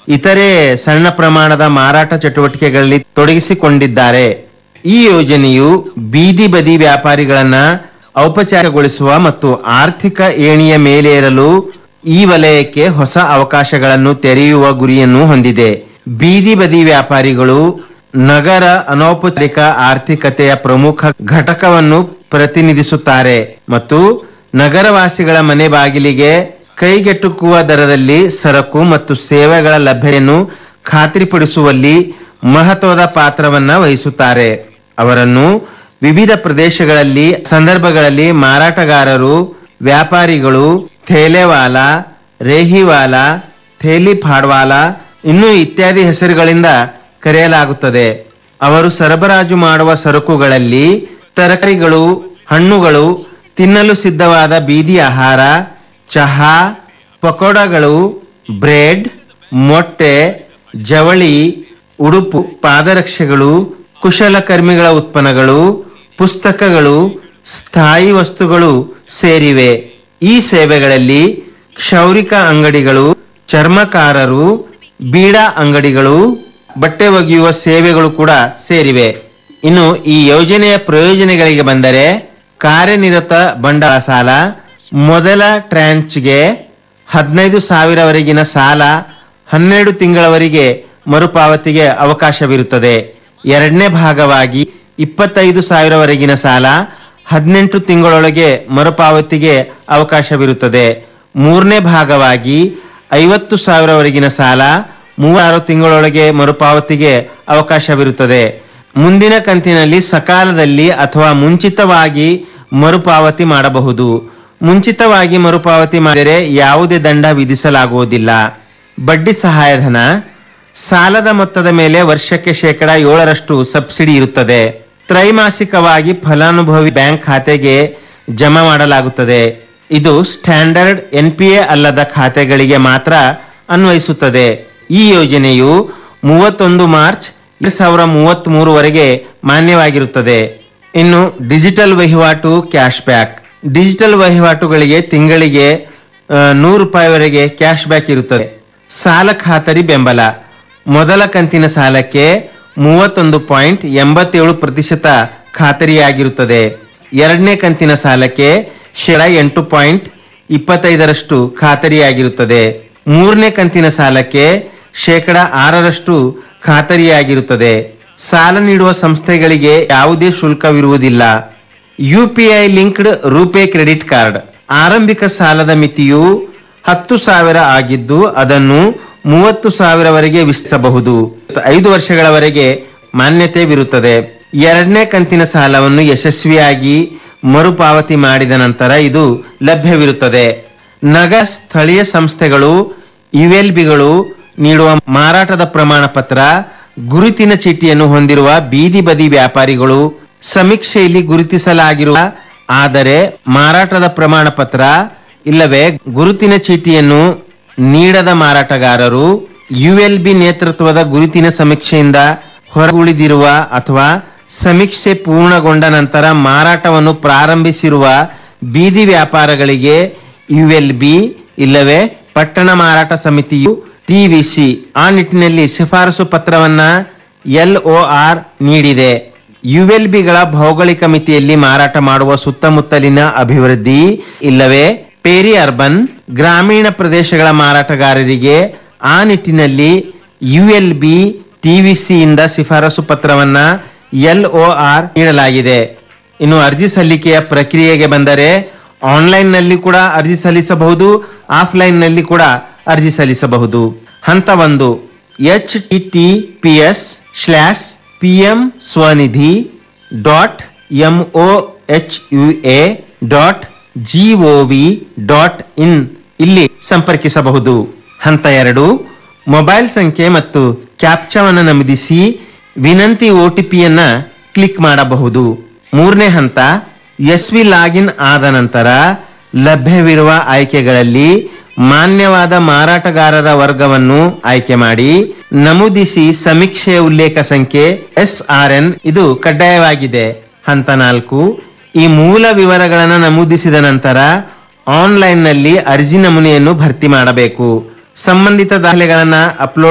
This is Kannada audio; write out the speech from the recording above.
ಇತರೆ ಸಣ್ಣ ಪ್ರಮಾಣದ ಮಾರಾಟ ಚಟುವಟಿಕೆಗಳಲ್ಲಿ ತೊಡಗಿಸಿಕೊಂಡಿದ್ದಾರೆ ಈ ಯೋಜನೆಯು ಬೀದಿ ಬದಿ ವ್ಯಾಪಾರಿಗಳನ್ನ ಔಪಚಾರಿಕಗೊಳಿಸುವ ಮತ್ತು ಆರ್ಥಿಕ ಏಣಿಯ ಮೇಲೇರಲು ಈ ವಲಯಕ್ಕೆ ಹೊಸ ಅವಕಾಶಗಳನ್ನು ತೆರೆಯುವ ಗುರಿಯನ್ನು ಹೊಂದಿದೆ ಬೀದಿ ಬದಿ ವ್ಯಾಪಾರಿಗಳು ನಗರ ಅನೌಪಚಾರಿಕ ಆರ್ಥಿಕತೆಯ ಪ್ರಮುಖ ಘಟಕವನ್ನು ಪ್ರತಿನಿಧಿಸುತ್ತಾರೆ ಮತ್ತು ನಗರವಾಸಿಗಳ ಮನೆ ಬಾಗಿಲಿಗೆ ಕೈಗೆಟುಕುವ ದರದಲ್ಲಿ ಸರಕು ಮತ್ತು ಸೇವೆಗಳ ಲಭ್ಯತೆಯನ್ನು ಖಾತ್ರಿಪಡಿಸುವಲ್ಲಿ ಮಹತ್ವದ ಪಾತ್ರವನ್ನ ವಹಿಸುತ್ತಾರೆ ಅವರನ್ನು ವಿವಿಧ ಪ್ರದೇಶಗಳಲ್ಲಿ ಸಂದರ್ಭಗಳಲ್ಲಿ ಮಾರಾಟಗಾರರು ವ್ಯಾಪಾರಿಗಳು ಥೇಲೆವಾಲ ರೇಹಿವಾಲ ಥೇಲಿ ಫಾಡ್ವಾಲ ಇನ್ನೂ ಇತ್ಯಾದಿ ಹೆಸರುಗಳಿಂದ ಕರೆಯಲಾಗುತ್ತದೆ ಅವರು ಸರಬರಾಜು ಮಾಡುವ ಸರಕುಗಳಲ್ಲಿ ತರಕಾರಿಗಳು ಹಣ್ಣುಗಳು ತಿನ್ನಲು ಸಿದ್ಧವಾದ ಬೀದಿ ಆಹಾರ ಚಹಾ ಪಕೋಡಗಳು ಬ್ರೆಡ್ ಮೊಟ್ಟೆ ಜವಳಿ ಉಡುಪು ಪಾದರಕ್ಷೆಗಳು ಕುಶಲಕರ್ಮಿಗಳ ಉತ್ಪನ್ನಗಳು ಪುಸ್ತಕಗಳು ಸ್ಥಾಯಿ ವಸ್ತುಗಳು ಸೇರಿವೆ ಈ ಸೇವೆಗಳಲ್ಲಿ ಕ್ಷೌರಿಕ ಅಂಗಡಿಗಳು ಚರ್ಮಕಾರರು ಬೀಡಾ ಅಂಗಡಿಗಳು ಬಟ್ಟೆ ಒಗೆಯುವ ಸೇವೆಗಳು ಕೂಡ ಸೇರಿವೆ ಇನ್ನು ಈ ಯೋಜನೆಯ ಪ್ರಯೋಜನಗಳಿಗೆ ಬಂದರೆ ಕಾರ್ಯನಿರತ ಬಂಡವಾಳ ಸಾಲ ಮೊದಲ ಟ್ರಾಂಚ್ಗೆ ಹದಿನೈದು ಸಾವಿರವರೆಗಿನ ಸಾಲ ಹನ್ನೆರಡು ತಿಂಗಳವರೆಗೆ ಮರುಪಾವತಿಗೆ ಅವಕಾಶವಿರುತ್ತದೆ ಎರಡನೇ ಭಾಗವಾಗಿ ಇಪ್ಪತ್ತೈದು ಸಾವಿರವರೆಗಿನ ಸಾಲ ಹದಿನೆಂಟು ತಿಂಗಳೊಳಗೆ ಮರುಪಾವತಿಗೆ ಅವಕಾಶವಿರುತ್ತದೆ ಮೂರನೇ ಭಾಗವಾಗಿ ಐವತ್ತು ಸಾವಿರವರೆಗಿನ ಸಾಲ ಮೂವಾರು ತಿಂಗಳೊಳಗೆ ಮರುಪಾವತಿಗೆ ಅವಕಾಶವಿರುತ್ತದೆ ಮುಂದಿನ ಕಂತಿನಲ್ಲಿ ಸಕಾಲದಲ್ಲಿ ಅಥವಾ ಮುಂಚಿತವಾಗಿ ಮರುಪಾವತಿ ಮಾಡಬಹುದು ಮುಂಚಿತವಾಗಿ ಮರುಪಾವತಿ ಮಾಡಿದರೆ ಯಾವುದೇ ದಂಡ ವಿಧಿಸಲಾಗುವುದಿಲ್ಲ ಬಡ್ಡಿ ಸಹಾಯಧನ ಸಾಲದ ಮೊತ್ತದ ಮೇಲೆ ವರ್ಷಕ್ಕೆ ಶೇಕಡ ಏಳರಷ್ಟು ಸಬ್ಸಿಡಿ ಇರುತ್ತದೆ ತ್ರೈಮಾಸಿಕವಾಗಿ ಫಲಾನುಭವಿ ಬ್ಯಾಂಕ್ ಖಾತೆಗೆ ಜಮಾ ಮಾಡಲಾಗುತ್ತದೆ ಇದು ಸ್ಟ್ಯಾಂಡರ್ಡ್ ಎನ್ಪಿಎ ಅಲ್ಲದ ಖಾತೆಗಳಿಗೆ ಮಾತ್ರ ಅನ್ವಯಿಸುತ್ತದೆ ಈ ಯೋಜನೆಯು ಮೂವತ್ತೊಂದು ಮಾರ್ಚ್ ಎರಡ್ ಸಾವಿರ ಮೂವತ್ತ್ ಮೂರುವರೆಗೆ ಮಾನ್ಯವಾಗಿರುತ್ತದೆ ಇನ್ನು ಡಿಜಿಟಲ್ ವಹಿವಾಟು ಕ್ಯಾಶ್ ಬ್ಯಾಕ್ ಡಿಜಿಟಲ್ ವಹಿವಾಟುಗಳಿಗೆ ತಿಂಗಳಿಗೆ ಆ, ನೂರು ರೂಪಾಯಿವರೆಗೆ ಕ್ಯಾಶ್ ಬ್ಯಾಕ್ ಇರುತ್ತದೆ ಸಾಲ ಖಾತರಿ ಬೆಂಬಲ ಮೊದಲ ಕಂತಿನ ಸಾಲಕ್ಕೆ ಮೂವತ್ತೊಂದು ಪಾಯಿಂಟ್ ಎಂಬತ್ತೇಳು ಪ್ರತಿಶತ ಖಾತರಿಯಾಗಿರುತ್ತದೆ ಎರಡನೇ ಕಂತಿನ ಸಾಲಕ್ಕೆ ಶೇಡ ಎಂಟು ಪಾಯಿಂಟ್ ಇಪ್ಪತ್ತೈದರಷ್ಟು ಖಾತರಿಯಾಗಿರುತ್ತದೆ ಮೂರನೇ ಕಂತಿನ ಸಾಲಕ್ಕೆ ಶೇಕಡ ಆರರಷ್ಟು ಖಾತರಿಯಾಗಿರುತ್ತದೆ ಸಾಲ ನೀಡುವ ಸಂಸ್ಥೆಗಳಿಗೆ ಯಾವುದೇ ಶುಲ್ಕವಿರುವುದಿಲ್ಲ UPI linked RuPay credit card ಆರಂಭಿಕ ಸಾಲದ ಮಿತಿಯು ಹತ್ತು ಸಾವಿರ ಆಗಿದ್ದು ಅದನ್ನು ಮೂವತ್ತು ಸಾವಿರವರೆಗೆ ವಿಸ್ತರಿಸಬಹುದು ಐದು ವರ್ಷಗಳವರೆಗೆ ಮಾನ್ಯತೆವಿರುತ್ತದೆ ಎರಡನೇ ಕಂತಿನ ಸಾಲವನ್ನು ಯಶಸ್ವಿಯಾಗಿ ಮರುಪಾವತಿ ಮಾಡಿದ ನಂತರ ಇದು ಲಭ್ಯವಿರುತ್ತದೆ ನಗರ ಸ್ಥಳೀಯ ಸಂಸ್ಥೆಗಳು ಯುಎಲ್ಬಿಗಳು ನೀಡುವ ಮಾರಾಟದ ಪ್ರಮಾಣ ಪತ್ರ ಗುರುತಿನ ಚೀಟಿಯನ್ನು ಹೊಂದಿರುವ ಬೀದಿ ಬದಿ ವ್ಯಾಪಾರಿಗಳು ಸಮೀಕ್ಷೆಯಲ್ಲಿ ಗುರುತಿಸಲಾಗಿರುವ ಆದರೆ ಮಾರಾಟದ ಪ್ರಮಾಣ ಪತ್ರ ಇಲ್ಲವೇ ಗುರುತಿನ ಚೀಟಿಯನ್ನು ನೀಡದ ಮಾರಾಟಗಾರರು ಯುಎಲ್ಬಿ ನೇತೃತ್ವದ ಗುರುತಿನ ಸಮೀಕ್ಷೆಯಿಂದ ಹೊರಗುಳಿದಿರುವ ಅಥವಾ ಸಮೀಕ್ಷೆ ಪೂರ್ಣಗೊಂಡ ನಂತರ ಮಾರಾಟವನ್ನು ಪ್ರಾರಂಭಿಸಿರುವ ಬೀದಿ ವ್ಯಾಪಾರಗಳಿಗೆ ಯುಎಲ್ಬಿ ಇಲ್ಲವೇ ಪಟ್ಟಣ ಮಾರಾಟ ಸಮಿತಿಯು ಟಿವಿಸಿ ಆ ನಿಟ್ಟಿನಲ್ಲಿ ಶಿಫಾರಸು ಪತ್ರವನ್ನ ಎಲ್ಒಆರ್ ನೀಡಿದೆ ಯುಎಲ್ಬಿಗಳ ಭೌಗೋಳಿಕ ಮಿತಿಯಲ್ಲಿ ಮಾರಾಟ ಮಾಡುವ ಸುತ್ತಮುತ್ತಲಿನ ಅಭಿವೃದ್ಧಿ ಇಲ್ಲವೇ ಪೇರಿ ಅರ್ಬನ್ ಗ್ರಾಮೀಣ ಪ್ರದೇಶಗಳ ಮಾರಾಟಗಾರರಿಗೆ ಆ ನಿಟ್ಟಿನಲ್ಲಿ ಯುಎಲ್ಬಿ ಟಿವಿಸಿಯಿಂದ ಶಿಫಾರಸು ಪತ್ರವನ್ನ ಎಲ್ಒಆರ್ ನೀಡಲಾಗಿದೆ ಇನ್ನು ಅರ್ಜಿ ಸಲ್ಲಿಕೆಯ ಪ್ರಕ್ರಿಯೆಗೆ ಬಂದರೆ ಆನ್ಲೈನ್ ನಲ್ಲಿ ಕೂಡ ಅರ್ಜಿ ಸಲ್ಲಿಸಬಹುದು ಆಫ್ಲೈನ್ ನಲ್ಲಿ ಕೂಡ ಅರ್ಜಿ ಸಲ್ಲಿಸಬಹುದು ಹಂತ ಒಂದು H T T P S slash P M Svanidhi dot M O H U A dot G O V dot in ಇಲ್ಲಿ ಸಂಪರ್ಕಿಸಬಹುದು ಹಂತ ಎರಡು ಮೊಬೈಲ್ ಸಂಖ್ಯೆ ಮತ್ತು ಕ್ಯಾಪ್ಚಾವನ್ನು ನಮೂದಿಸಿ ವಿನಂತಿ ಒಟಿಪಿಯನ್ನ ಕ್ಲಿಕ್ ಮಾಡಬಹುದು ಮೂರನೇ ಹಂತ ಎಸ್ ವಿ ಲಾಗಿನ್ ಆದ ನಂತರ ಲಭ್ಯವಿರುವ ಆಯ್ಕೆಗಳಲ್ಲಿ ಮಾನ್ಯವಾದ ಮಾರಾಟಗಾರರ ವರ್ಗವನ್ನು ಆಯ್ಕೆ ಮಾಡಿ ನಮೂದಿಸಿ ಸಮೀಕ್ಷೆಯ ಉಲ್ಲೇಖ ಸಂಖ್ಯೆ ಎಸ್ ಆರ್ ಎನ್ ಇದು ಕಡ್ಡಾಯವಾಗಿದೆ ಹಂತ ನಾಲ್ಕು ಈ ಮೂಲ ವಿವರಗಳನ್ನು ನಮೂದಿಸಿದ ನಂತರ ಆನ್ಲೈನ್ ನಲ್ಲಿ ಅರ್ಜಿ ನಮೂನೆಯನ್ನು ಭರ್ತಿ ಮಾಡಬೇಕು ಸಂಬಂಧಿತ ದಾಖಲೆಗಳನ್ನ ಅಪ್ಲೋಡ್